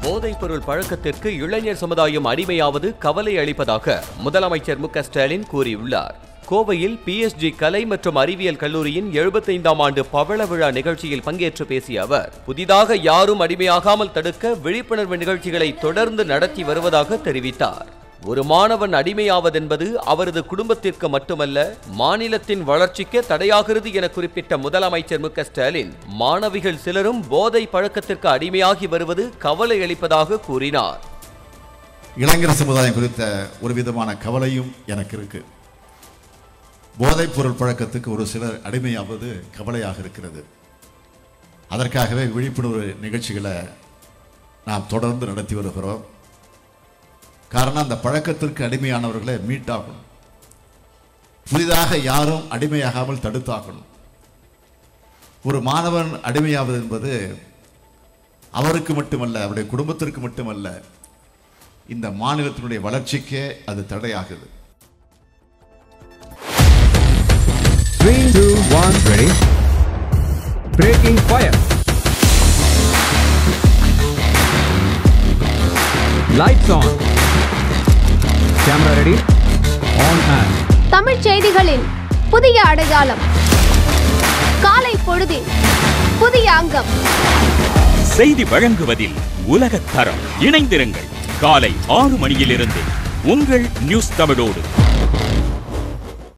போதைப்பொருள் பழக்கத்திற்கு இளைஞர் சமுதாயம் அடிமையாவது கவலை அளிப்பதாக முதலமைச்சர் மு க ஸ்டாலின் கூறியுள்ளார் கோவையில் பிஎஸ்ஜி கலை மற்றும் அறிவியல் கல்லூரியின் எழுபத்தைந்தாம் ஆண்டு பவள விழா நிகழ்ச்சியில் பங்கேற்று பேசிய அவர் புதிதாக யாரும் அடிமையாகாமல் தடுக்க விழிப்புணர்வு நிகழ்ச்சிகளை தொடர்ந்து நடத்தி வருவதாக தெரிவித்தார் ஒரு மாணவன் அடிமையாவதென்பது அவரது குடும்பத்திற்கு மட்டுமல்ல மாநிலத்தின் வளர்ச்சிக்கு தடையாகிறது என குறிப்பிட்ட முதலமைச்சர் மு க ஸ்டாலின் மாணவிகள் சிலரும் போதை பழக்கத்திற்கு அடிமையாகி வருவது கவலை அளிப்பதாக கூறினார் இளைஞர் சமுதாயம் குறித்த ஒரு விதமான கவலையும் எனக்கு இருக்கு போதைப் பொருள் பழக்கத்துக்கு ஒரு சிலர் அடிமையாவது கவலையாக இருக்கிறது அதற்காகவே விழிப்புணர்வு நிகழ்ச்சிகளை நாம் தொடர்ந்து நடத்தி வருகிறோம் காரணம் அந்த பழக்கத்திற்கு அடிமையானவர்களை மீட்டாகணும் புதிதாக யாரும் அடிமையாகாமல் தடுத்தாகணும் ஒரு மாணவன் அடிமையாவது என்பது அவருக்கு மட்டுமல்ல அவருடைய குடும்பத்திற்கு மட்டுமல்ல இந்த மாநிலத்தினுடைய வளர்ச்சிக்கே அது தடையாகுது Three, two, one, ready. Breaking fire. Lights on. Camera ready. On and. தமிழ்ச் செய்திகளின் புதிய அடையாளம் காலை பொழுதின் புதிய அங்கம் செய்தி வழங்குவதில் உலகத் தரம் இணைந்திருங்கள் காலை ஆறு மணியிலிருந்து உங்கள் நியூஸ் தமிழோடு